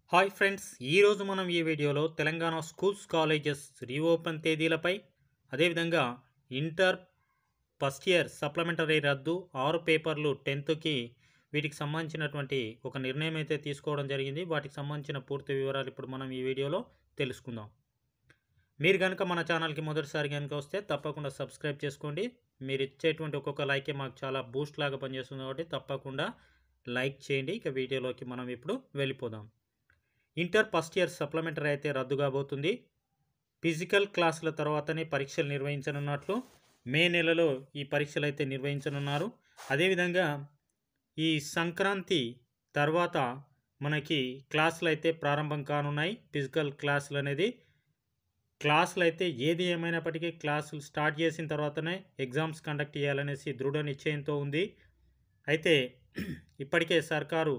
hi friends ఈరోజు మనం ఈ వీడియోలో తెలంగాణ స్కూల్స్ కాలేజెస్ రీఓపెన్ తేదీలపై అదేవిధంగా ఇంటర్ ఫస్ట్ ఇయర్ సప్లిమెంటరీ రద్దు ఆరు పేపర్లు టెన్త్కి వీటికి సంబంధించినటువంటి ఒక నిర్ణయం అయితే తీసుకోవడం జరిగింది వాటికి సంబంధించిన పూర్తి వివరాలు ఇప్పుడు మనం ఈ వీడియోలో తెలుసుకుందాం మీరు కనుక మన ఛానల్కి మొదటిసారి కనుక వస్తే తప్పకుండా సబ్స్క్రైబ్ చేసుకోండి మీరు ఇచ్చేటువంటి ఒక్కొక్క లైకే మాకు చాలా బూస్ట్ లాగా పనిచేస్తుంది కాబట్టి తప్పకుండా లైక్ చేయండి ఇక వీడియోలోకి మనం ఇప్పుడు వెళ్ళిపోదాం ఇంటర్ ఫస్ట్ ఇయర్ సప్లిమెంటరీ అయితే రద్దు కాబోతుంది ఫిజికల్ క్లాసుల తర్వాతనే పరీక్షలు నిర్వహించనున్నట్లు మే నెలలో ఈ పరీక్షలు అయితే నిర్వహించనున్నారు అదేవిధంగా ఈ సంక్రాంతి తర్వాత మనకి క్లాసులు అయితే ప్రారంభం కానున్నాయి ఫిజికల్ క్లాసులు అనేది క్లాసులు అయితే ఏది ఏమైనప్పటికీ క్లాసులు స్టార్ట్ చేసిన తర్వాతనే ఎగ్జామ్స్ కండక్ట్ చేయాలనేసి దృఢ నిశ్చయంతో ఉంది అయితే ఇప్పటికే సర్కారు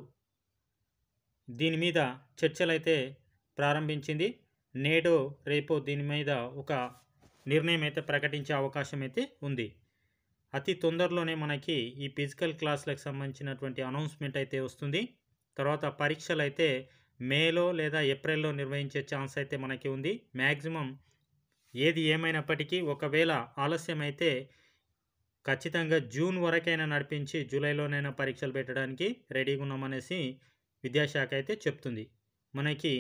దీని మీద చర్చలు అయితే ప్రారంభించింది నేడు రేపు దీని మీద ఒక నిర్ణయం అయితే ప్రకటించే అవకాశం అయితే ఉంది అతి తొందరలోనే మనకి ఈ ఫిజికల్ క్లాసులకు సంబంధించినటువంటి అనౌన్స్మెంట్ అయితే వస్తుంది తర్వాత పరీక్షలు అయితే మేలో లేదా ఏప్రిల్లో నిర్వహించే ఛాన్స్ అయితే మనకి ఉంది మ్యాక్సిమం ఏది ఏమైనప్పటికీ ఒకవేళ ఆలస్యం అయితే ఖచ్చితంగా జూన్ వరకైనా నడిపించి జూలైలోనైనా పరీక్షలు పెట్టడానికి రెడీగా ఉన్నామనేసి విద్యాశాఖ అయితే చెప్తుంది మనకి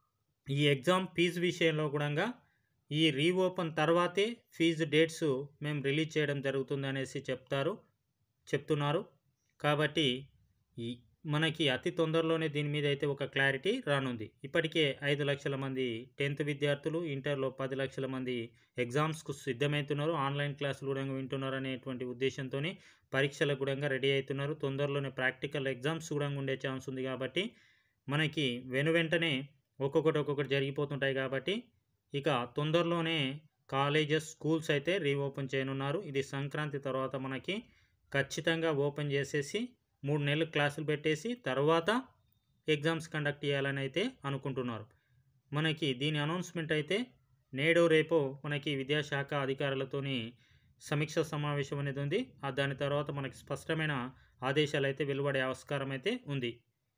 ఈ ఎగ్జామ్ ఫీజు విషయంలో కూడా ఈ రీఓపెన్ తర్వాతే ఫీజు డేట్స్ మేము రిలీజ్ చేయడం జరుగుతుంది అనేసి చెప్తారు చెప్తున్నారు కాబట్టి ఈ మనకి అతి తొందరలోనే దీని మీద అయితే ఒక క్లారిటీ రానుంది ఇప్పటికే ఐదు లక్షల మంది టెన్త్ విద్యార్థులు ఇంటర్లో పది లక్షల మంది ఎగ్జామ్స్కు సిద్ధమవుతున్నారు ఆన్లైన్ క్లాసులు కూడా వింటున్నారు అనేటువంటి ఉద్దేశంతో పరీక్షలకు కూడా రెడీ అవుతున్నారు తొందరలోనే ప్రాక్టికల్ ఎగ్జామ్స్ కూడా ఉండే ఛాన్స్ ఉంది కాబట్టి మనకి వెను వెంటనే ఒక్కొక్కటి ఒక్కొక్కటి జరిగిపోతుంటాయి కాబట్టి ఇక తొందరలోనే కాలేజెస్ స్కూల్స్ అయితే రీఓపెన్ చేయనున్నారు ఇది సంక్రాంతి తర్వాత మనకి ఖచ్చితంగా ఓపెన్ చేసేసి మూడు నెలలు క్లాసులు పెట్టేసి తర్వాత ఎగ్జామ్స్ కండక్ట్ చేయాలని అయితే అనుకుంటున్నారు మనకి దీని అనౌన్స్మెంట్ అయితే నేడో రేపో మనకి విద్యాశాఖ అధికారులతోని సమీక్ష సమావేశం అనేది ఉంది ఆ దాని తర్వాత మనకి స్పష్టమైన ఆదేశాలు అయితే వెలువడే ఆస్కారం అయితే ఉంది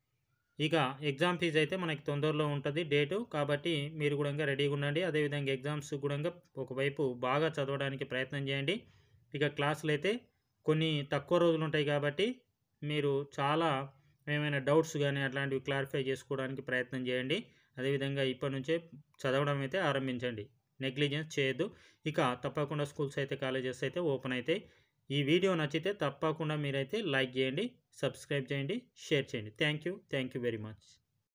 ఇక ఎగ్జామ్ ఫీజు అయితే మనకి తొందరలో ఉంటుంది డేటు కాబట్టి మీరు కూడా రెడీగా ఉండండి అదేవిధంగా ఎగ్జామ్స్ కూడా ఒకవైపు బాగా చదవడానికి ప్రయత్నం చేయండి ఇక క్లాసులు అయితే కొన్ని తక్కువ రోజులు ఉంటాయి కాబట్టి మీరు చాలా ఏమైనా డౌట్స్ కానీ అట్లాంటివి క్లారిఫై చేసుకోవడానికి ప్రయత్నం చేయండి అదేవిధంగా ఇప్పటి నుంచే చదవడం అయితే ఆరంభించండి నెగ్లిజెన్స్ చేయొద్దు ఇక తప్పకుండా స్కూల్స్ అయితే కాలేజెస్ అయితే ఓపెన్ అయితే ఈ వీడియో నచ్చితే తప్పకుండా మీరైతే లైక్ చేయండి సబ్స్క్రైబ్ చేయండి షేర్ చేయండి thank you thank you very much